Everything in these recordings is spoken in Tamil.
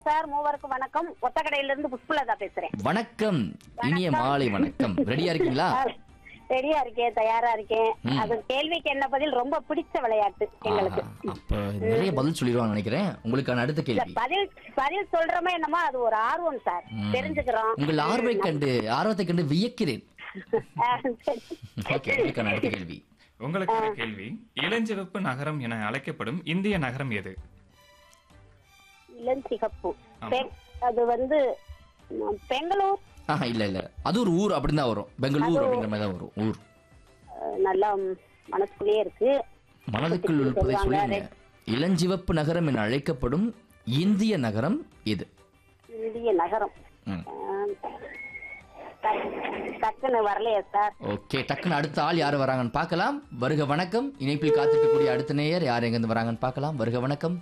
சார் மூவருக்கும் வணக்கம் ஒத்தக்கடையில இருந்து புஷ்பலதா பேசுறேன் வணக்கம் இனிய மாலை வணக்கம் ரெடியா இருக்கீங்களா சார், ரெடியா இருக்கேன் தயாரா இருக்கேன் ம். அது கேள்விக்கு என்ன பதில் ரொம்ப பிடிச்ச விளையாட்டு எங்களுக்கு ஆஹா, அப்ப நிறைய பதில் சொல்லிடுவாங்க நினைக்கிறேன் உங்களுக்கான அடுத்த இல்ல, கேள்வி பதில் பதில் சொல்றோமே என்னமோ அது ஒரு ஆர்வம் சார் ம். தெரிஞ்சுக்கிறோம் உங்கள் ஆர்வை கண்டு ஆர்வத்தை கண்டு வியக்கிறேன் ஆஹ், சரி. ஓகே உங்களுக்கான அடுத்த கேள்வி உங்களுக்கான கேள்வி இளஞ்சிவப்பு நகரம் என அழைக்கப்படும் இந்திய நகரம் எது இளஞ்சிகப்பு ஆமா. பெ- அது வந்து ம், பெங்களூர் ஆஹா இல்ல இல்ல அது ஒரு ஊர் அப்படின்னு தான் வரும் பெங்களூர் அப்படிங்கிற மாதிரி தான் வரும் ஊர் அஹ், நல்லா ம், மனசுக்குள்ளேயே இருக்கு மனதுக்குள் இருப்பதை சொல்லுங்க இளஞ்சிவப்பு நகரம் என அழைக்கப்படும் இந்திய நகரம் இது இந்திய நகரம் ம். ஆஹ், டக்- டக்குன்னு வரலையே சார் ஓகே டக்குன்னு அடுத்த ஆள் யார் வராங்கன்னு பார்க்கலாம் வருக வணக்கம் இணைப்பில் காத்திருக்கக்கூடிய அடுத்த நேயர் யார் எங்கிருந்து வராங்கன்னு பார்க்கலாம் வருக வணக்கம்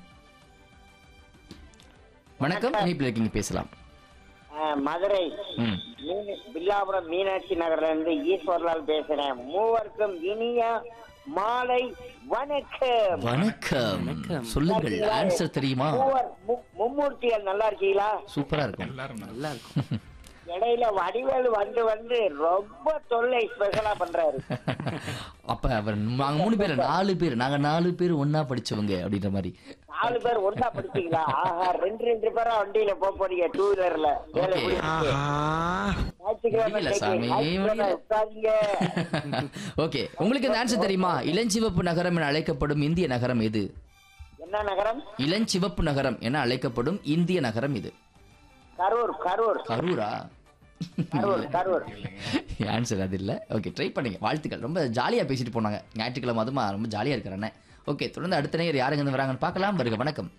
வணக்கம் இணைப்பில் இருக்கீங்க பேசலாம் ஆ, மதுரை ம் மீன- வில்லாபுரம் மீனாட்சி நகர்ல இருந்து ஈஸ்வர்லால் பேசுறேன் மூவருக்கும் இனிய மாலை வணக்கம் வணக்கம் சொல்லுங்கள் ஆன்சர் தெரியுமா மூவர் மு- மும்மூர்த்திகள் நல்லா இருக்கீங்களா சூப்பரா இருக்கும் எல்லாரும் நல்லா இடையில வடிவேலு வந்து வந்து ரொம்ப தொல்லை ஸ்பெஷலா பண்றாரு அப்ப அவர் நாங்க மூணு பேர் நாலு பேர் நாங்க நாலு பேர் ஒண்ணா படிச்சவங்க அப்படின்ற மாதிரி நாலு பேர் ஒண்ணா படிச்சீங்களா ஆஹா ரெண்டு ரெண்டு பேரா வண்டியில போக போறீங்க டூ வீலர்ல வேலை Okay. முடிஞ்சுச்சு. ஞாயிற்றுக்கிழமை முடியல இன்னைக்கு, சாமி, ஞாயிற்றுக்கிழமை முடியல. உட்காருங்க. ஓகே உங்களுக்கு இந்த ஆன்சர் தெரியுமா இளஞ்சிவப்பு நகரம் என அழைக்கப்படும் இந்திய நகரம் எது என்ன நகரம் இளஞ்சிவப்பு நகரம் என அழைக்கப்படும் இந்திய நகரம் இது கரூர் கரூர் கரூரா கரூர் கரூர் ஆன்சர் அது இல்ல ஓகே ட்ரை பண்ணுங்க வாழ்த்துக்கள் ரொம்ப ஜாலியா பேசிட்டு போனாங்க ஞாயிற்றுக்கிழமை அதுமா ரொம்ப ஜாலியா இருக்கிறேன் ஓகே தொடர்ந்து அடுத்த நேயர் யாருங்க இருந்து வராங்கன்னு பார்க்கலாம் வருக வணக்கம்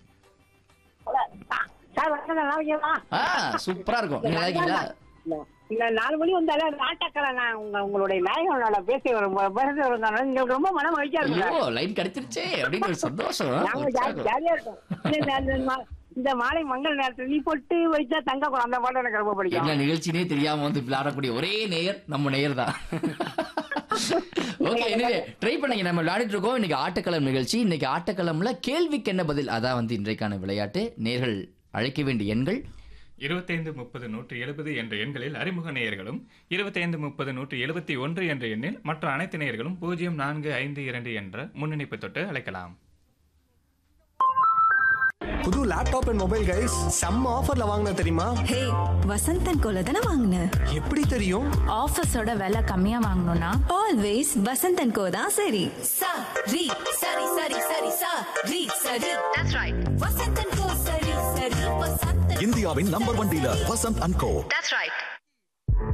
சார் வணக்கம் நல்லா இருக்கீங்களா ஆ சூப்பரா இருக்கும் நீங்க நல்லா இருக்கீங்களா இந்த நாலு மணி வந்தாலும் நாட்டக்கலை நான் உங்க உங்களுடைய நாயகனோட பேசி வரும் பேசி வருந்தாலும் உங்களுக்கு ரொம்ப மன மகிழ்ச்சியா இருக்கு ஐயோ லைன் கிடைச்சிருச்சே அப்படின்னு ஒரு சந்தோஷம் நாங்க ஜா- உற்சாகம். ஜாலியா இருக்கோம் இந்த- இந்த மா- இந்த மாலை மங்கள் நேரத்துல நீ பொட்டு வைத்தா தங்க குடம் அந்த பாட்டு எனக்கு ரொம்ப பிடிக்கும் என்ன நிகழ்ச்சினே தெரியாம வந்து விளையாடக்கூடிய ஒரே நேயர் நம்ம நேயர் தான் ஓகே எனவே ட்ரை பண்ணுங்க நம்ம விளையாடிட்டு இருக்கோம் இன்னைக்கு ஆட்டக்களம் நிகழ்ச்சி இன்னைக்கு ஆட்டக்களம்ல கேள்விக்கு என்ன பதில் அதான் வந்து இன்றைக்கான விளையாட்டு நேர்கள் அழைக்க வேண்டிய எண்கள் இருபத்தைந்து முப்பது நூற்றி எழுபது என்ற எண்களில் அறிமுக நேயர்களும் இருபத்தைந்து முப்பது நூற்றி எழுபத்தி ஒன்று என்ற எண்ணில் மற்ற அனைத்து நேயர்களும் பூஜ்ஜியம் நான்கு ஐந்து இரண்டு என்ற முன்னிணைப்பு தொட்டு அழைக்கலாம் புது லேப்டாப் அண்ட் மொபைல் கைஸ் செம்ம ஆஃபர்ல வாங்கின தெரியுமா ஹே வசந்தன் கோல தானே வாங்கின எப்படி தெரியும் ஆஃபீஸோட விலை கம்மியா வாங்கணும்னா ஆல்வேஸ் வசந்தன் கோ தான் சரி sa ri sari sari sari sa ri sari that's right vasantan ko sari sari vasantan இந்தியாவின் number one dealer Vasanth and co that's right